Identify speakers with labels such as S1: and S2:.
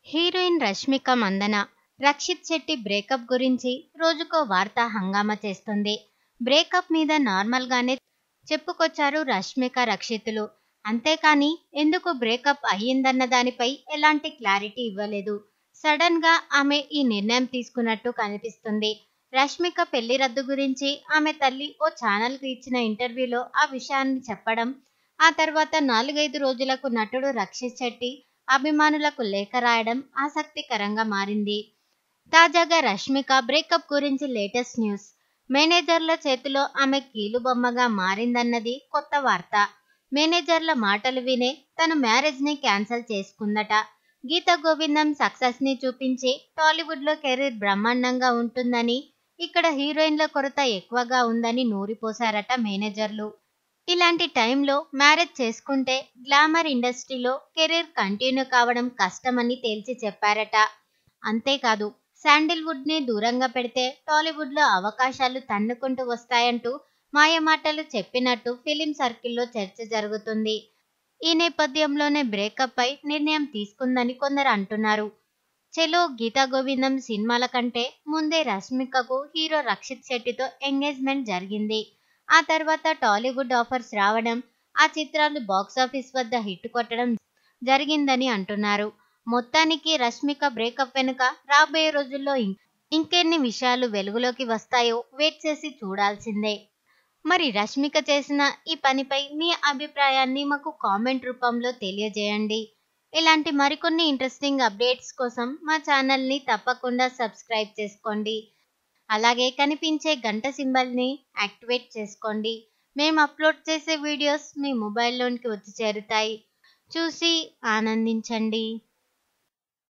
S1: heroine Rashmika Mandanna Rakshit Shetty breakup గురించి రోజుకో వార్త హంగామా చేస్తుంది బ్రేకప్ మీద నార్మల్గానే చెప్పుకొచ్చారు రష్మిక రక్షితులు అంతేకాని ఎందుకు బ్రేకప్ అయ్యిందన్న దానిపై ఎలాంటి క్లారిటీ ఇవ్వలేదు సడన్ గా ఆమె ఈ నిర్ణయం తీసుకున్నట్టు కనిపిస్తుంది రష్మిక పెళ్లి రద్దు గురించి ఆమె తల్లి ఓ ఛానల్ కు ఇచ్చిన ఇంటర్వ్యూలో ఆ విషయాన్ని చెప్పడం ఆ తర్వాత నాలుగైదు రోజులకు నటుడు రక్షిత్ శెట్టి అభిమానులకు లేఖ రాయడం ఆసక్తికరంగా మారింది తాజాగా రష్మిక బ్రేకప్ గురించి లేటెస్ట్ న్యూస్ మేనేజర్ల చేతిలో ఆమె కీలుబొమ్మగా మారిందన్నది కొత్త వార్త మేనేజర్ల మాటలు వినే తన మ్యారేజ్ ని క్యాన్సిల్ చేసుకుందట గీత గోవిందం సక్సెస్ ని చూపించి టాలీవుడ్ లో కెరీర్ బ్రహ్మాండంగా ఉంటుందని ఇక్కడ హీరోయిన్ల కొరత ఎక్కువగా ఉందని నూరిపోశారట మేనేజర్లు ఇలాంటి టైంలో మ్యారేజ్ చేసుకుంటే గ్లామర్ ఇండస్ట్రీలో కెరీర్ కంటిన్యూ కావడం కష్టమని తేల్చి చెప్పారట అంతేకాదు శాండిల్వుడ్ ని దూరంగా పెడితే టాలీవుడ్ లో అవకాశాలు తన్నుకుంటూ వస్తాయంటూ మాయమాటలు చెప్పినట్టు ఫిలిం సర్కిల్లో చర్చ జరుగుతుంది ఈ నేపథ్యంలోనే బ్రేకప్ పై నిర్ణయం తీసుకుందని కొందరు అంటున్నారు చెలో గీతా గోవిందం సినిమాల కంటే ముందే రష్మికకు హీరో రక్షిత్ శెట్టితో ఎంగేజ్మెంట్ జరిగింది ఆ తర్వాత టాలీవుడ్ ఆఫర్స్ రావడం ఆ చిత్రాలు బాక్సాఫీస్ వద్ద హిట్ కొట్టడం జరిగిందని అంటున్నారు మొత్తానికి రష్మిక బ్రేకప్ వెనుక రాబోయే రోజుల్లో ఇంకెన్ని విషయాలు వెలుగులోకి వస్తాయో వెయిట్ చేసి చూడాల్సిందే మరి రష్మిక చేసిన ఈ పనిపై మీ అభిప్రాయాన్ని మాకు కామెంట్ రూపంలో తెలియజేయండి ఇలాంటి మరికొన్ని ఇంట్రెస్టింగ్ అప్డేట్స్ కోసం మా ఛానల్ని తప్పకుండా సబ్స్క్రైబ్ చేసుకోండి అలాగే కనిపించే గంట సింబల్ని యాక్టివేట్ చేసుకోండి మేము అప్లోడ్ చేసే వీడియోస్ మీ మొబైల్లోనికి వచ్చి చేరుతాయి చూసి ఆనందించండి